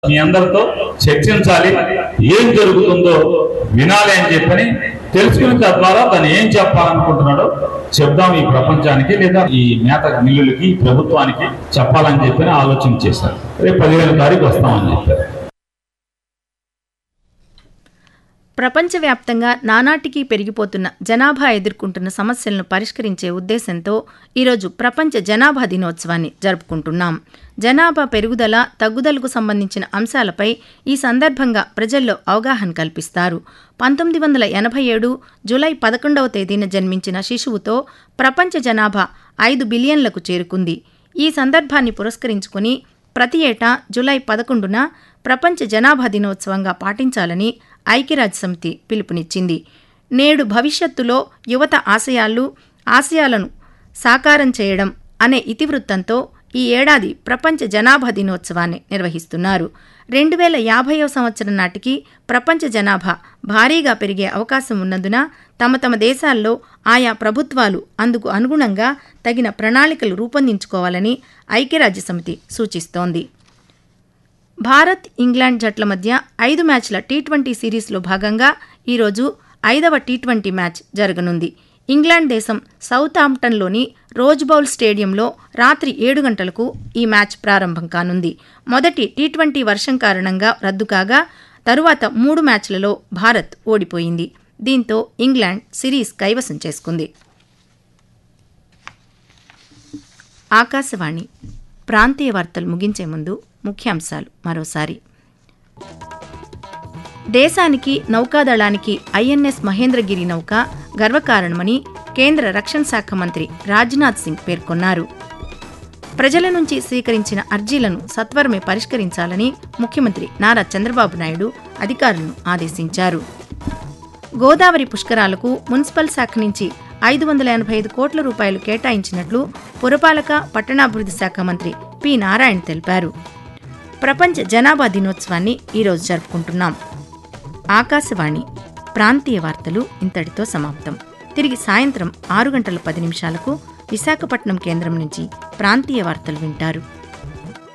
మీ అందరితో చర్చించాలి ఏం జరుగుతుందో వినాలి అని చెప్పని తెలుసుకుని తద్వారా తను ఏం చెప్పాలనుకుంటున్నాడో చెప్దాం ఈ ప్రపంచానికి లేదా ఈ మేత మిల్లులకి ఈ ప్రభుత్వానికి చెప్పాలని చెప్పని ఆలోచన చేశారు రేపు పదిహేను తారీఖు వస్తామని చెప్పారు ప్రపంచవ్యాప్తంగా నానాటికి పెరిగిపోతున్న జనాభా ఎదుర్కొంటున్న సమస్యలను పరిష్కరించే ఉద్దేశంతో ఈరోజు ప్రపంచ జనాభా దినోత్సవాన్ని జరుపుకుంటున్నాం జనాభా పెరుగుదల తగ్గుదలకు సంబంధించిన అంశాలపై ఈ సందర్భంగా ప్రజల్లో అవగాహన కల్పిస్తారు పంతొమ్మిది వందల ఎనభై ఏడు జూలై పదకొండవ తేదీన జన్మించిన శిశువుతో ప్రపంచ జనాభా ఐదు బిలియన్లకు చేరుకుంది ఈ సందర్భాన్ని పురస్కరించుకుని ప్రతి ఏటా జూలై పదకొండున ప్రపంచ జనాభా దినోత్సవంగా పాటించాలని ఐక్యరాజ్య సమితి పిలుపునిచ్చింది నేడు భవిష్యత్తులో యువత ఆశయాలు ఆశయాలను సాకారం చేయడం అనే ఇతివృత్తంతో ఈ ఏడాది ప్రపంచ జనాభా దినోత్సవాన్ని నిర్వహిస్తున్నారు రెండు వేల యాభైవ సంవత్సరం నాటికి ప్రపంచ జనాభా భారీగా పెరిగే అవకాశం ఉన్నందున తమ తమ దేశాల్లో ఆయా ప్రభుత్వాలు అందుకు అనుగుణంగా తగిన ప్రణాళికలు రూపొందించుకోవాలని ఐక్యరాజ్య సమితి సూచిస్తోంది భారత్ ఇంగ్లాండ్ జట్ల మధ్య ఐదు మ్యాచ్ల టీ ట్వంటీ సిరీస్లో భాగంగా ఈరోజు ఐదవ టీ ట్వంటీ మ్యాచ్ జరగనుంది ఇంగ్లాండ్ దేశం సౌత్ ఆంప్టన్లోని రోజ్ బౌల్ స్టేడియంలో రాత్రి ఏడు గంటలకు ఈ మ్యాచ్ ప్రారంభం కానుంది మొదటి టీ ట్వంటీ వర్షం కారణంగా రద్దు కాగా తరువాత మూడు మ్యాచ్లలో భారత్ ఓడిపోయింది దీంతో ఇంగ్లాండ్ సిరీస్ కైవసం చేసుకుంది ఆకాశవాణి ప్రాంతీయ వార్తలు ముగించే ముందు ముఖ్యాంశాలు మరోసారి దేశానికి నౌకాదళానికి ఐఎన్ఎస్ మహేంద్రగిరి నౌక గర్వకారణమని కేంద్ర రక్షణ శాఖ మంత్రి రాజ్నాథ్ సింగ్ పేర్కొన్నారు ప్రజల నుంచి స్వీకరించిన అర్జీలను సత్వరమే పరిష్కరించాలని ముఖ్యమంత్రి నారా చంద్రబాబు నాయుడు అధికారులను ఆదేశించారు గోదావరి పుష్కరాలకు మున్సిపల్ శాఖ నుంచి ఐదు వందల ఎనభై ఐదు కోట్ల రూపాయలు కేటాయించినట్లు పురపాలక పట్టణాభివృద్ధి శాఖ మంత్రి పి నారాయణ తెలిపారు ప్రపంచ జనాభా దినోత్సవాన్ని ఈరోజు జరుపుకుంటున్నాం ఆకాశవాణి ప్రాంతీయ వార్తలు ఇంతటితో సమాప్తం తిరిగి సాయంత్రం ఆరు గంటల పది నిమిషాలకు విశాఖపట్నం కేంద్రం నుంచి ప్రాంతీయ వార్తలు వింటారు